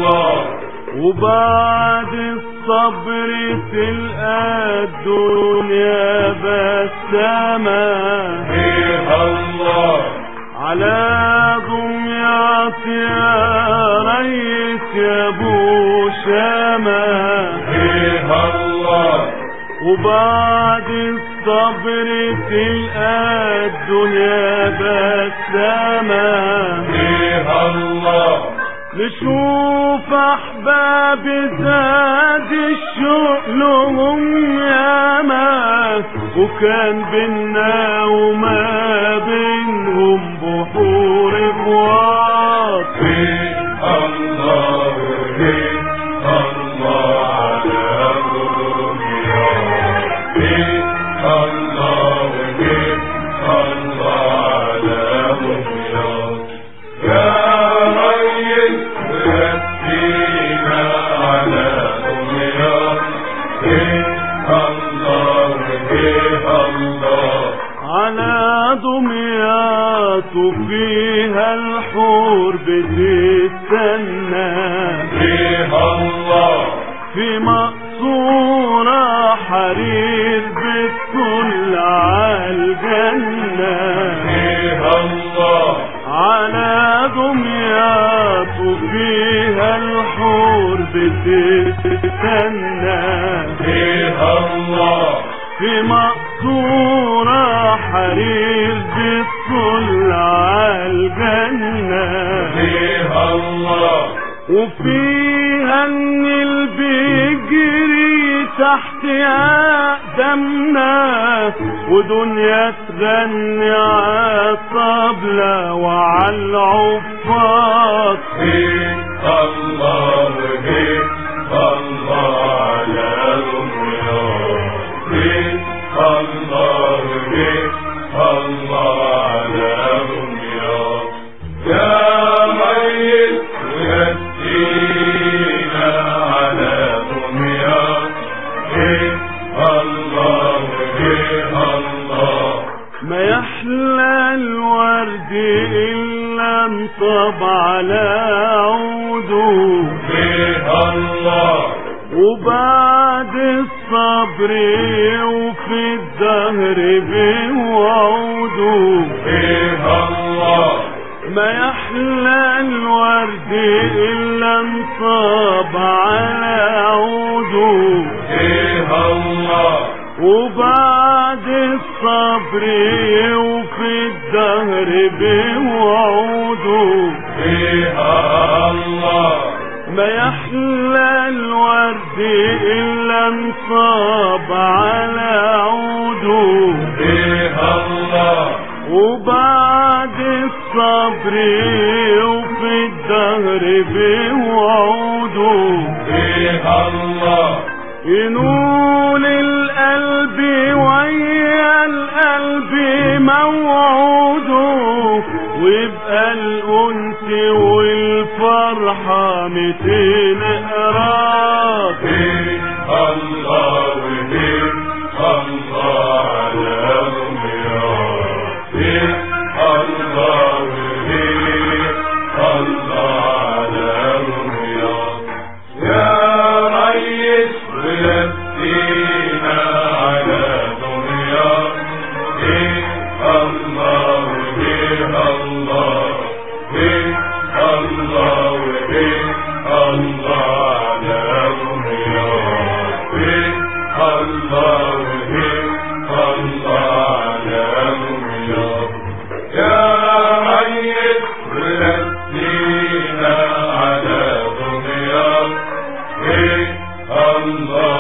الله وبعد الصبر تلقى الدنيا بسامة فيها الله على دمياط يا ريس يا ابو شامة فيها الله وبعد الصبر تلقى الدنيا بسامة فيها الله نشوف احباب زاد الشوق لهم ياما وكان بينا وما بينهم بحور اخوات فيها الله فيها الله على دنيا فيها الله فيها الله على دنيا يا ريس ربينا على دنيا فيها الله فيها الله على دمياط وفيها الحور بتستنى فيها الله في مقصورة حرير بتطل عالجنة فيها الله على دمياط وفيها الحور بتستنى فيها الله في مقصورة حرير بتطل عالجنة فيها الله وفيها النيل بيجري تحت أقدامنا ودنيا تغني عالطبلة وعالعفاط فيها الله فيها الله على دنيا فيها الله فيها الله على دنيا يا ميت يدينا على دنيا فيها الله فيها الله ما يحلى الورد إلا انصب على عوده فيها الله وبعد الصبر وفي الدهر بوعوده فيها الله ما يحلى الورد إلا انصاب على عوده فيها الله وبعد الصبر وفي الدهر بوعوده فيها الله ما يحلى الورد إلا انصاب على عوده فيها الله وبعد الصبر وفي الدهر بوعوده فيها الله ينول القلب ويا القلب موعوده ويبقى الأنس والفرحة متين قراط فيها الله فيها الله على دنيا فيها الله فيها الله على دنيا يا ريس ولدينا على دنيا فيها الله فيها الله فيها الله فيها الله على دنيا فيها الله فيها الله على دنيا يا ريس ولدينا على دنيا فيها الله